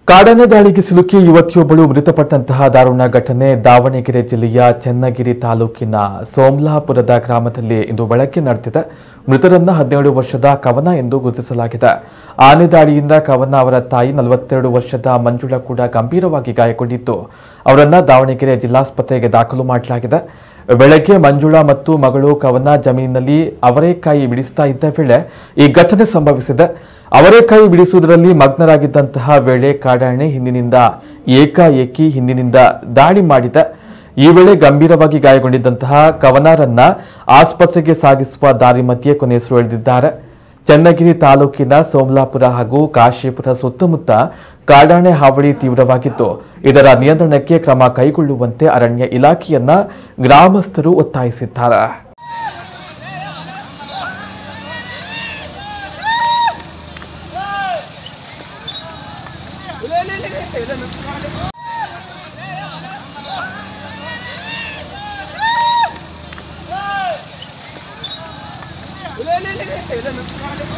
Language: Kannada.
ಕಾಡಾನೆ ದಾಳಿಗೆ ಸಿಲುಕಿ ಯುವತಿಯೊಬ್ಬಳು ಮೃತಪಟ್ಟಂತಹ ದಾರುಣ ಘಟನೆ ದಾವಣಗೆರೆ ಜಿಲ್ಲೆಯ ಚನ್ನಗಿರಿ ತಾಲೂಕಿನ ಸೋಮ್ಲಾಪುರದ ಗ್ರಾಮದಲ್ಲಿ ಇಂದು ಬೆಳಗ್ಗೆ ನಡೆದಿದೆ ಮೃತರನ್ನ ಹದಿನೇಳು ವರ್ಷದ ಕವನ ಎಂದು ಗುರುತಿಸಲಾಗಿದೆ ಆನೆ ದಾಳಿಯಿಂದ ಕವನ ಅವರ ತಾಯಿ ನಲವತ್ತೆರಡು ವರ್ಷದ ಮಂಜುಳಾ ಕೂಡ ಗಂಭೀರವಾಗಿ ಗಾಯಗೊಂಡಿದ್ದು ಅವರನ್ನ ದಾವಣಗೆರೆ ಜಿಲ್ಲಾಸ್ಪತ್ರೆಗೆ ದಾಖಲು ಮಾಡಲಾಗಿದೆ ಬೆಳಗ್ಗೆ ಮಂಜುಳಾ ಮತ್ತು ಮಗಳು ಕವನ ಜಮೀನಿನಲ್ಲಿ ಅವರೇಕಾಯಿ ಬಿಡಿಸ್ತಾ ಇದ್ದ ವೇಳೆ ಈ ಘಟನೆ ಸಂಭವಿಸಿದೆ ಅವರೇಕಾಯಿ ಬಿಡಿಸುವುದರಲ್ಲಿ ಮಗ್ನರಾಗಿದ್ದಂತಹ ವೇಳೆ ಕಾಡಾನೆ ಹಿಂದಿನಿಂದ ಏಕಾಏಕಿ ಹಿಂದಿನಿಂದ ದಾಳಿ ಮಾಡಿದೆ ಈ ವೇಳೆ ಗಂಭೀರವಾಗಿ ಗಾಯಗೊಂಡಿದ್ದಂತಹ ಕವನಾರನ್ನ ಆಸ್ಪತ್ರೆಗೆ ಸಾಗಿಸುವ ದಾರಿ ಮಧ್ಯೆ ಕೊನೆಯುಸಿರೆಳೆದಿದ್ದಾರೆ ಚನ್ನಗಿರಿ ತಾಲೂಕಿನ ಸೋಮಲಾಪುರ ಹಾಗೂ ಕಾಶೀಪುರ ಸುತ್ತಮುತ್ತ ಕಾಡಾನೆ ಹಾವಳಿ ತೀವ್ರವಾಗಿದ್ದು ಇದರ ನಿಯಂತ್ರಣಕ್ಕೆ ಕ್ರಮ ಕೈಗೊಳ್ಳುವಂತೆ ಅರಣ್ಯ ಇಲಾಖೆಯನ್ನ ಗ್ರಾಮಸ್ಥರು ಒತ್ತಾಯಿಸಿದ್ದಾರೆ ಇಲ್ಲ ಇಲ್ಲ ಇಲ್ಲ ಇಲ್ಲ ಇಲ್ಲ